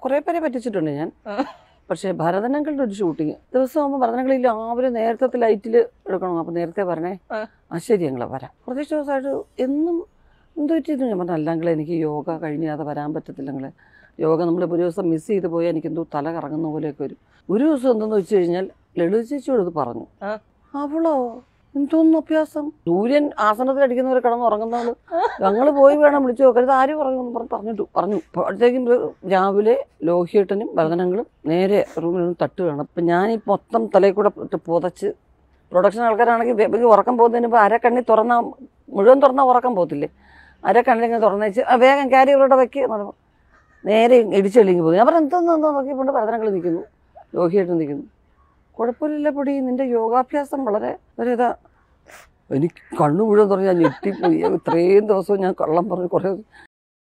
കുറേ പേരെ പറ്റിച്ചിട്ടുണ്ട് ഞാൻ ആ. പക്ഷേ ഭരതനങ്ങളുടെ ഒരു ഷൂട്ടിങ് ദിവസം ആകുമ്പോൾ ഭരതനങ്ങളിൽ രാവിലെ നേരത്തെ ലൈറ്റിൽ എടുക്കണം അപ്പം നേരത്തെ പറഞ്ഞേ ആ. ആ ശരി ഞങ്ങൾ വരാം കുറച്ച് ദിവസമായിട്ട് എന്നും എന്ത് പറ്റിയിരുന്നു ഞാൻ പറഞ്ഞു അല്ലെങ്കിൽ എനിക്ക് യോഗ കഴിഞ്ഞാതെ വരാൻ പറ്റത്തില്ല ഞങ്ങൾ യോഗ നമ്മൾ ഒരു ദിവസം മിസ് ചെയ്ത് പോയാൽ എനിക്ക് എന്തോ തല കറങ്ങുന്ന പോലെയൊക്കെ വരും ഒരു ദിവസം എന്തെന്ന് വെച്ച് കഴിഞ്ഞാൽ ലളിത ചേച്ചിയോട് ഇത് പറഞ്ഞു ആ. അവളോ എന്തോന്നും അഭ്യാസം സൂര്യൻ ആസനത്തിൽ അടിക്കുന്നവരെ കിടന്ന് ഉറങ്ങുന്നവള് ഞങ്ങൾ പോയി വേണം വിളിച്ചു നോക്കരുത് ആര് പറഞ്ഞു എന്ന് പറഞ്ഞ് പറഞ്ഞിട്ടു പറഞ്ഞു അപ്പോഴത്തേക്കും രാവിലെ ലോഹിയേട്ടനും ഭരതനങ്ങളും നേരെ റൂമിൽ നിന്ന് തട്ട് വേണം അപ്പം ഞാൻ ഈ മൊത്തം തലയിൽ കൂടെ ഇട്ട് പുതച്ച് പ്രൊഡക്ഷൻ ആൾക്കാരാണെങ്കിൽ വെ- ഇവർക്ക് ഉറക്കം പോകുന്നതിന് മുമ്പ് അര കണ്ണി തുറന്നാൽ മുഴുവൻ തുറന്നാൽ ഉറക്കം പോകത്തില്ലേ അര കണ്ണിങ്ങനെ തുറന്നു വെച്ച് "ആ, വേഗം ക്യാരിയറുടെ വെക്ക് എന്ന് പറഞ്ഞു നേരെ ഇടിച്ചെളിങ്ങി പോകും ഞാൻ പറഞ്ഞു എന്തോന്ന് എന്തോ നോക്കിയപ്പോൾ ഭരതനങ്ങൾ നിൽക്കുന്നു ലോഹിയേട്ടൻ നിൽക്കുന്നു കുഴപ്പമില്ല പൊടി നിന്റെ യോഗാഭ്യാസം വളരെ ഒരു ഇതാ എനിക്ക് കണ്ണു മുഴുവൻ തുറന്ന് ഞാൻ ഞെട്ടിപ്പോയി ഇത്രയും ദിവസവും ഞാൻ കള്ളം പറഞ്ഞ് കുറേ